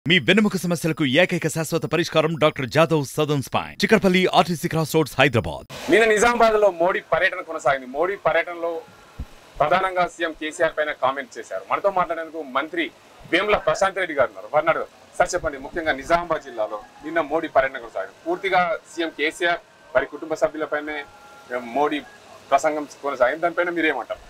మీ వెన్నెముక సమస్యలకు ఏకైక శాశ్వత పరిష్కారం doctor Jadhav Sadan spine Chikkadpally RTC cross roads Hyderabad నిన్న నిజామాబాద్ లో మోడీ పర్యటన కొనసాగింది మోడీ పర్యటనలో ప్రధానంగా సీఎం కేసీఆర్ పైన కామెంట్ చేశారు మనతో మాట్లాడేందుకు మంత్రి వేముల ప్రశాంత్ రెడ్డి గారు ఉన్నారు వారిని అడుగు సార్ చెప్పండి ముఖ్యంగా నిజామాబాద్ జిల్లాలో నిన్న మోడీ పర్యటన కొనసాగింది పూర్తిగా సీఎం కేసీఆర్ వారి కుటుంబ సభ్యులపైనే మోడీ ప్రసంగం కొనసాగింది దానిపైన మీరేమంటారు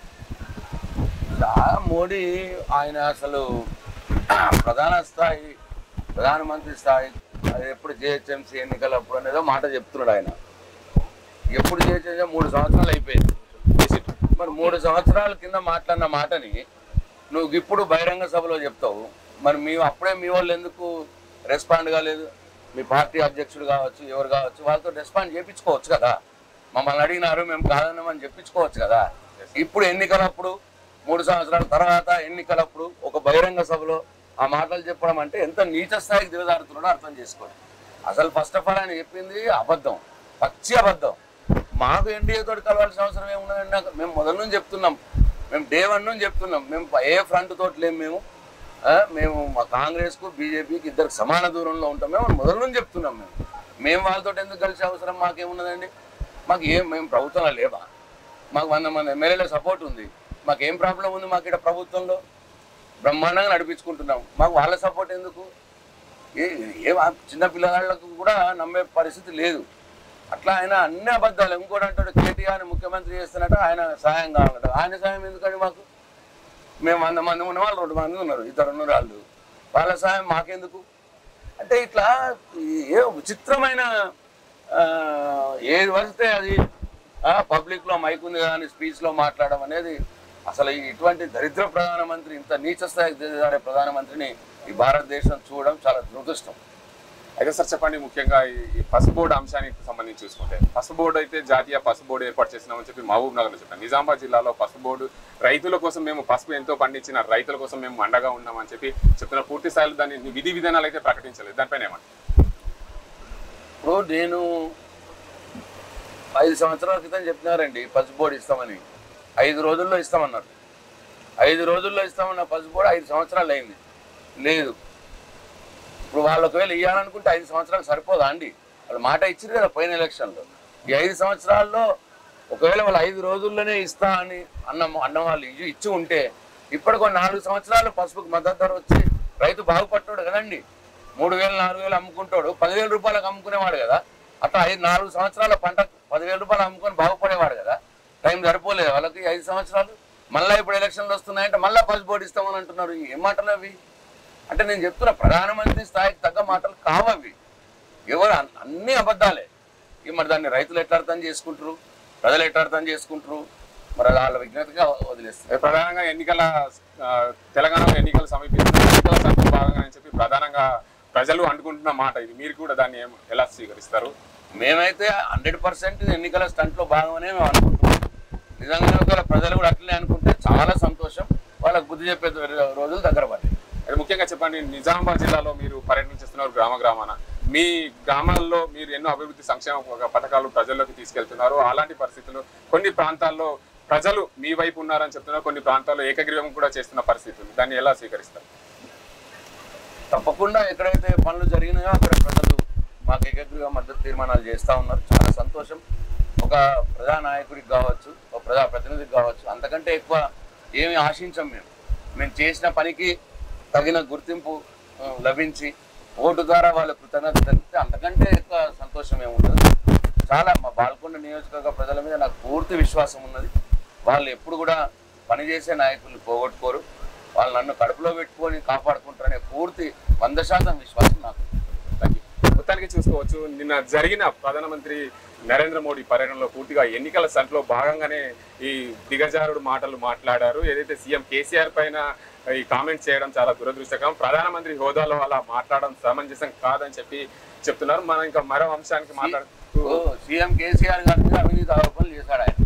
ఆ మోడీ ఆయన అసలు ప్రధాన స్థాయి ప్రధానమంత్రి స్థాయి అది ఎప్పుడు జిహెచ్ఎంసీ ఎన్నికలు అప్పుడు అనేదో మాట చెప్తున్నాడు ఆయన ఎప్పుడు జిహెచ్ఎంసీ మూడు సంవత్సరాలు అయిపోయింది మరి మూడు సంవత్సరాల కింద మాట్లాడిన మాటని నువ్వు ఇప్పుడు బహిరంగ సభలో చెప్తావు మరి మేము అప్పుడే మీ వాళ్ళు ఎందుకు రెస్పాండ్ కాలేదు మీ పార్టీ అధ్యక్షుడు కావచ్చు ఎవరు కావచ్చు వాళ్ళతో రెస్పాండ్ చేయించుకోవచ్చు కదా మమ్మల్ని అడిగినారు మేము కాదన్నామని చెప్పించుకోవచ్చు కదా ఇప్పుడు ఎన్నికలప్పుడు మూడు సంవత్సరాల తర్వాత ఎన్నికలప్పుడు ఒక బహిరంగ సభలో ఆ మాటలు చెప్పడం అంటే ఎంత నీచ స్థాయికి దిగజారుతున్నాడో అర్థం చేసుకోండి అసలు ఫస్ట్ ఆఫ్ ఆల్ ఆయన చెప్పింది అబద్ధం పచ్చి అబద్ధం మాకు ఎన్డీఏ తోటి కలవాల్సిన అవసరం ఏమున్నదండి నాకు మేము మొదటి నుంచి చెప్తున్నాం మేము డే వన్ నుంచి చెప్తున్నాం మేము ఏ ఫ్రంట్ తోటి లేము మేము ఆ, మేము మా కాంగ్రెస్కు బీజేపీకి ఇద్దరికి సమాన దూరంలో ఉంటాం మేము మొదటి నుంచి చెప్తున్నాం మేము మేము వాళ్ళతో ఎందుకు కలిసే అవసరం మాకేమున్నదండి మాకు ఏం మేము ప్రభుత్వంలో లేవా మాకు వంద మంది ఎమ్మెల్యేల సపోర్ట్ ఉంది మాకు ఏం ప్రాబ్లం ఉంది మాకు ఇక్కడ ప్రభుత్వంలో బ్రహ్మాండంగా నడిపించుకుంటున్నాం మాకు వాళ్ళ సపోర్ట్ ఎందుకు ఏ ఏ చిన్న పిల్లగాళ్ళకు కూడా నమ్మే పరిస్థితి లేదు అట్లా ఆయన అన్ని అబద్ధాలు ఇంకోటి అంటాడు కేటీఆర్ ముఖ్యమంత్రి చేస్తున్నట్టు ఆయన సాయం కావాలట ఆయన సాయం ఎందుకండి మాకు మేము వంద మంది ఉన్న వాళ్ళు రెండు మంది ఉన్నారు ఇద్దరు ఉన్నారు వాళ్ళు వాళ్ళ సాయం మాకెందుకు అంటే ఇట్లా ఈ- ఏ విచిత్రమైన ఆ, ఏది వస్తే అది పబ్లిక్లో మైక్ ఉంది కానీ స్పీచ్లో మాట్లాడడం అనేది అసలు ఈ ఇటువంటి దరిద్ర ప్రధానమంత్రి ఇంత నీచ స్థాయికి దిగజారే ప్రధానమంత్రిని ఈ భారతదేశం చూడడం చాలా దురదృష్టం అయితే సార్ చెప్పండి ముఖ్యంగా ఈ- ఈ పసుపు బోర్డు అంశానికి సంబంధించి చూసుకుంటే పసుపు బోర్డు అయితే జాతీయ పసుపు బోర్డు ఏర్పాటు చేసినామని చెప్పి మహబూబ్ నగర్లో చెప్పాను నిజామాబాద్ జిల్లాలో పసుపు బోర్డు రైతుల కోసం మేము పసుపు ఎంతో పండించిన రైతుల కోసం మేము అండగా ఉన్నామని చెప్పి చెప్తున్న పూర్తి స్థాయిలో దాన్ని విధి విధానాలు అయితే ప్రకటించలేదు దానిపైన ఏమంటారు ఇప్పుడు నేను ఐదు సంవత్సరాల క్రితం చెప్పినారండి పసుపు బోర్డు ఇస్తామని ఐదు రోజుల్లో ఇస్తామన్నారు ఐదు రోజుల్లో ఇస్తామన్న పసుపు బోర్డు ఐదు సంవత్సరాలు అయింది లేదు ఇప్పుడు వాళ్ళు ఒకవేళ ఇవ్వాలనుకుంటే ఐదు సంవత్సరాలు సరిపోదా అండి వాళ్ళు మాట ఇచ్చారు కదా పోయిన ఎలక్షన్లో ఈ ఐదు సంవత్సరాల్లో ఒకవేళ వాళ్ళు ఐదు రోజుల్లోనే ఇస్తా అని అన్న అన్న వాళ్ళు ఇచ్చి ఇచ్చి ఉంటే ఇప్పటికో నాలుగు సంవత్సరాలు పసుపుకి మద్దతు ధర వచ్చి రైతు బాగుపట్టాడు కదండి మూడు వేలు నాలుగు వేలు అమ్ముకుంటాడు పదివేల రూపాయలకు అమ్ముకునేవాడు కదా అట్లా ఐదు నాలుగు సంవత్సరాల పంట పదివేల రూపాయలు అమ్ముకొని బాగుపడేవాడు కదా టైం సరిపోలేదు వాళ్ళకి ఐదు సంవత్సరాలు మళ్ళీ ఇప్పుడు ఎలక్షన్లు వస్తున్నాయంటే మళ్ళీ పసుపు బోర్డు ఇస్తామని అంటున్నారు ఏం మాటలు అవి అంటే నేను చెప్తున్నా ప్రధానమంత్రి స్థాయికి తగ్గ మాటలు కావవి ఎవరు అన్- అన్ని అబద్ధాలే ఇక మరి దాన్ని రైతులు ఎట్లా అర్థం చేసుకుంటారు ప్రజలు ఎట్లా అర్థం చేసుకుంటారు మరి అది వాళ్ళ విజ్ఞతగా వదిలేస్తారు ప్రధానంగా ఎన్నికల ఆ, తెలంగాణలో ఎన్నికలు సమీపిస్తున్న ఎన్నికల సంఘం భాగంగా అని చెప్పి ప్రధానంగా ప్రజలు అనుకుంటున్న మాట ఇది మీరు కూడా దాన్ని ఏం- ఎలా స్వీకరిస్తారు మేమైతే హండ్రెడ్ పర్సెంట్ ఎన్నికల స్టంట్లో భాగమనే మేము అనుకుంటున్నాం నిజంగా ఒకవేళ ప్రజలు కూడా అట్లనే అనుకుంటే చాలా సంతోషం వాళ్ళకి బుద్ధి చెప్పే రోజులు దగ్గర పడ్డాయి అది ముఖ్యంగా చెప్పండి నిజామాబాద్ జిల్లాలో మీరు పర్యటన చేస్తున్నారు గ్రామ గ్రామాన మీ గ్రామాల్లో మీరు ఎన్నో అభివృద్ధి సంక్షేమ పథకాలు ప్రజల్లోకి తీసుకెళ్తున్నారు అలాంటి పరిస్థితులు కొన్ని ప్రాంతాల్లో ప్రజలు మీ వైపు ఉన్నారని చెప్తున్నారు కొన్ని ప్రాంతాల్లో ఏకగ్రీవం కూడా చేస్తున్న పరిస్థితులు దాన్ని ఎలా స్వీకరిస్తారు తప్పకుండా ఎక్కడైతే పనులు జరిగినాయో అక్కడ ప్రజలు మాకు ఏకగ్రీవ మద్దతు తీర్మానాలు చేస్తూ ఉన్నారు చాలా సంతోషం ఒక ప్రజా నాయకుడికి కావచ్చు ఒక ప్రజా ప్రతినిధికి కావచ్చు అంతకంటే ఎక్కువ ఏమి ఆశించం మేము మేము చేసిన పనికి తగిన గుర్తింపు ఆ, లభించి ఓటు ద్వారా వాళ్ళ కృతజ్ఞత తెలిపితే అంతకంటే ఎక్కువ సంతోషం ఏముండదు చాలా మా బాల్కొండ నియోజకవర్గ ప్రజల మీద నాకు పూర్తి విశ్వాసం ఉన్నది వాళ్ళు ఎప్పుడు కూడా పనిచేసే నాయకులు పోగొట్టుకోరు వాళ్ళు నన్ను కడుపులో పెట్టుకొని కాపాడుకుంటారనే పూర్తి వంద శాతం విశ్వాసం నాకు Thank you. మొత్తానికి చూసుకోవచ్చు నిన్న జరిగిన ప్రధానమంత్రి నరేంద్ర మోడీ పర్యటనలో పూర్తిగా ఎన్నికల సంట్లో భాగంగానే ఈ దిగజారుడు మాటలు మాట్లాడారు ఏదైతే సీఎం కేసీఆర్ పైన ఈ కామెంట్ చేయడం చాలా దురదృష్టకరం ప్రధానమంత్రి హోదాలో అలా మాట్లాడడం సమంజసం కాదని చెప్పి చెప్తున్నారు మనం ఇంకా మరో అంశానికి మాట్లాడుతూ ఓ, సీఎం కేసీఆర్ గారి మీద అవినీతి ఆరోపణలు చేశాడు ఆయన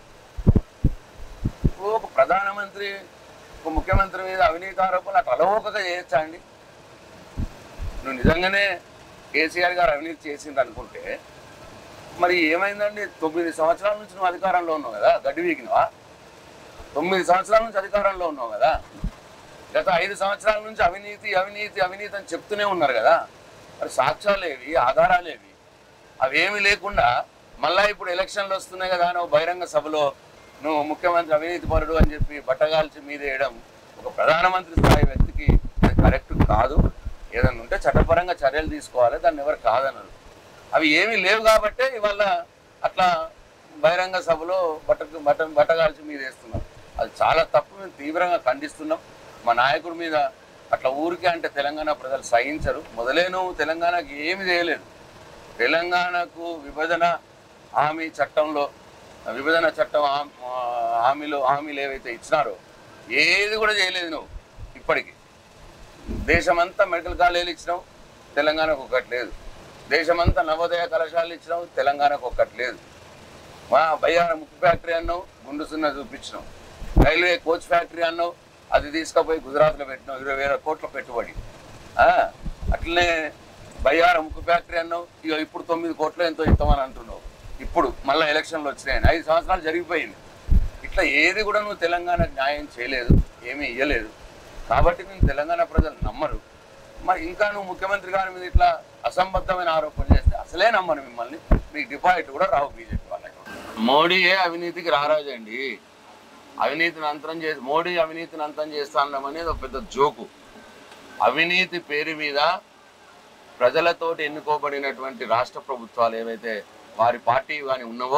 ఓ, ఒక ప్రధానమంత్రి ఒక ముఖ్యమంత్రి మీద అవినీతి ఆరోపణలు అట్లా అలవోకగా చేయొచ్చా అండి నువ్వు నిజంగానే కేసీఆర్ గారు అవినీతి చేసింది అనుకుంటే మరి ఏమైందండి తొమ్మిది సంవత్సరాల నుంచి నువ్వు అధికారంలో ఉన్నావు కదా గడ్డి వీకినవా తొమ్మిది సంవత్సరాల నుంచి అధికారంలో ఉన్నావు కదా గత ఐదు సంవత్సరాల నుంచి అవినీతి అవినీతి అవినీతి అని చెప్తూనే ఉన్నారు కదా మరి సాక్ష్యాలేవి ఆధారాలేవి అవేమి లేకుండా మళ్ళా ఇప్పుడు ఎలక్షన్లు వస్తున్నాయి కదా అని ఒక బహిరంగ సభలో నువ్వు ముఖ్యమంత్రి అవినీతి పరుడు అని చెప్పి బట్టగాల్చి మీద వేయడం ఒక ప్రధానమంత్రి స్థాయి వ్యక్తికి అది కరెక్ట్ కాదు ఏదైనా ఉంటే చట్టపరంగా చర్యలు తీసుకోవాలి దాన్ని ఎవరు కాదన్నారు అవి ఏమీ లేవు కాబట్టే ఇవాళ అట్లా బహిరంగ సభలో బట్ట బట్ట బట్టగాల్చి మీద వేస్తున్నారు అది చాలా తప్పు మేము తీవ్రంగా ఖండిస్తున్నాం మా నాయకుడి మీద అట్లా ఊరికే అంటే తెలంగాణ ప్రజలు సహించరు మొదలే నువ్వు తెలంగాణకి ఏమి చేయలేదు తెలంగాణకు విభజన హామీ చట్టంలో విభజన చట్టం హా- హామీలో హామీలు ఏవైతే ఇచ్చినారో ఏది కూడా చేయలేదు నువ్వు ఇప్పటికి దేశమంతా మెడికల్ కాలేజీలు ఇచ్చినావు తెలంగాణకు ఒక్కటి లేదు దేశమంతా నవోదయ కళాశాలలు ఇచ్చినావు తెలంగాణకు ఒక్కటి లేదు మా బయ్యార ముక్కు ఫ్యాక్టరీ అన్నావు గుండు సున్నా చూపించినావు రైల్వే కోచ్ ఫ్యాక్టరీ అన్నావు అది తీసుకుపోయి గుజరాత్లో పెట్టినావు ఇరవై వేల కోట్ల పెట్టుబడి ఆ, అట్లనే బయ్యార ముక్కు ఫ్యాక్టరీ అన్నావు ఇక ఇప్పుడు తొమ్మిది కోట్లు ఎంతో ఇస్తామని అంటున్నావు ఇప్పుడు మళ్ళీ ఎలక్షన్లు వచ్చినాయని ఐదు సంవత్సరాలు జరిగిపోయింది ఇట్లా ఏది కూడా నువ్వు తెలంగాణకు న్యాయం చేయలేదు ఏమీ ఇయ్యలేదు కాబట్టి నేను తెలంగాణ ప్రజలు నమ్మరు మరి ఇంకా నువ్వు ముఖ్యమంత్రి గారి మీద ఇట్లా అసంబద్ధమైన ఆరోపణలు చేస్తే అసలే నమ్మను మిమ్మల్ని మీకు డిపాజిట్ కూడా రావు బీజేపీ వాళ్ళకి మోడీయే అవినీతికి రారాజు అండి అవినీతిని అంతరం చేసి మోడీ అవినీతిని అంతం చేస్తానం అనేది ఒక పెద్ద జోకు అవినీతి పేరు మీద ప్రజలతోటి ఎన్నుకోబడినటువంటి రాష్ట్ర ప్రభుత్వాలు ఏవైతే వారి పార్టీ కానీ ఉన్నవో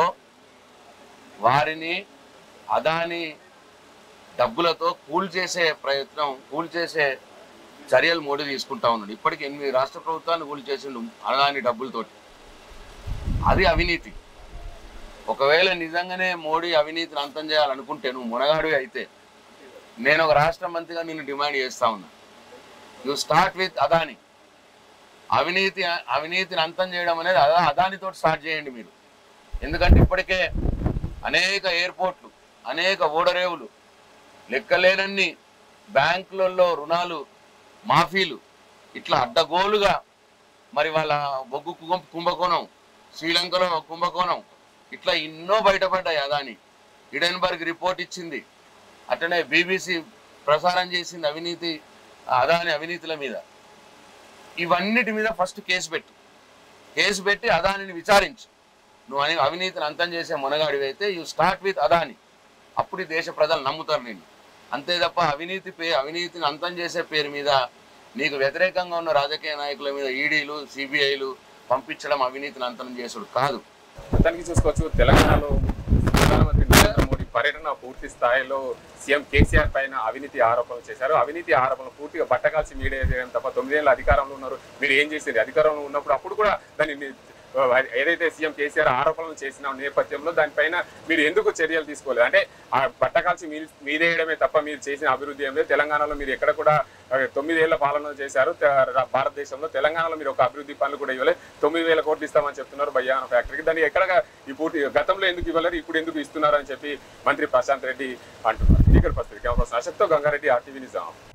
వారిని అదాని డబ్బులతో కూల్ చేసే ప్రయత్నం కూల్ చేసే చర్యలు మోడీ తీసుకుంటా ఉన్నాడు ఇప్పటికి ఎనిమిది రాష్ట్ర ప్రభుత్వాన్ని కూల్ చేసిండు అదాని డబ్బులతోటి అది అవినీతి ఒకవేళ నిజంగానే మోడీ అవినీతిని అంతం చేయాలనుకుంటే నువ్వు మునగాడు అయితే నేను ఒక రాష్ట్ర మంత్రిగా నిన్ను డిమాండ్ చేస్తా ఉన్నా యు స్టార్ట్ విత్ అదాని అవినీతి అవినీతిని అంతం చేయడం అనేది అదా అదానితో స్టార్ట్ చేయండి మీరు ఎందుకంటే ఇప్పటికే అనేక ఎయిర్పోర్ట్లు అనేక ఓడరేవులు లెక్కలేనన్ని బ్యాంకులలో రుణాలు మాఫీలు ఇట్లా అడ్డగోలుగా మరి వాళ్ళ బొగ్గు కుంభ- కుంభకోణం శ్రీలంకలో కుంభకోణం ఇట్లా ఎన్నో బయటపడ్డాయి అదాని హిడెన్బర్గ్ రిపోర్ట్ ఇచ్చింది అట్లనే బీబీసీ ప్రసారం చేసింది అవినీతి అదాని అవినీతుల మీద ఇవన్నిటి మీద ఫస్ట్ కేసు పెట్టు కేసు పెట్టి అదానిని విచారించు నువ్వు అని అవినీతిని అంతం చేసే మునగాడివైతే యు స్టార్ట్ విత్ అదాని అప్పుడు ఈ దేశ ప్రజలు నమ్ముతారు నేను అంతే తప్ప అవినీతి పే అవినీతిని అంతం చేసే పేరు మీద నీకు వ్యతిరేకంగా ఉన్న రాజకీయ నాయకుల మీద ఈడీలు సిబిఐలు పంపించడం అవినీతిని అంతం చేసుడు కాదు మొత్తానికి చూసుకోవచ్చు తెలంగాణలో ప్రధానమంత్రి నరేంద్ర మోడీ పర్యటన పూర్తి స్థాయిలో సీఎం కేసీఆర్ పైన అవినీతి ఆరోపణలు చేశారు అవినీతి ఆరోపణలు పూర్తిగా బట్టకాల్సి మీడియా చేయడం తప్ప తొమ్మిదేళ్ళ అధికారంలో ఉన్నారు మీరు ఏం చేసింది అధికారంలో ఉన్నప్పుడు అప్పుడు కూడా దాన్ని ని- ఏదైతే సీఎం కేసీఆర్ ఆరోపణలు చేసిన నేపథ్యంలో దానిపైన మీరు ఎందుకు చర్యలు తీసుకోలేదు అంటే ఆ బట్టకాల్సి మీ మీదేయడమే తప్ప మీరు చేసిన అభివృద్ధి ఏం లేదు తెలంగాణలో మీరు ఎక్కడ కూడా ఆ, తొమ్మిదేళ్ల పాలన చేశారు తె- రా- భారతదేశంలో తెలంగాణలో మీరు ఒక అభివృద్ధి పనులు కూడా ఇవ్వలేదు తొమ్మిది వేల కోట్లు ఇస్తామని చెప్తున్నారు బయ్యాన ఫ్యాక్టరీకి దాన్ని ఎక్కడ ఈ పూర్తి గతంలో ఎందుకు ఇవ్వలేరు ఇప్పుడు ఎందుకు ఇస్తున్నారు అని చెప్పి మంత్రి ప్రశాంత్ రెడ్డి అంటున్నారు ఇక్కడ పరిస్థితి కెమెరా పర్సన్ అశక్తో గంగారెడ్డి ఆర్టీవీ నిజాం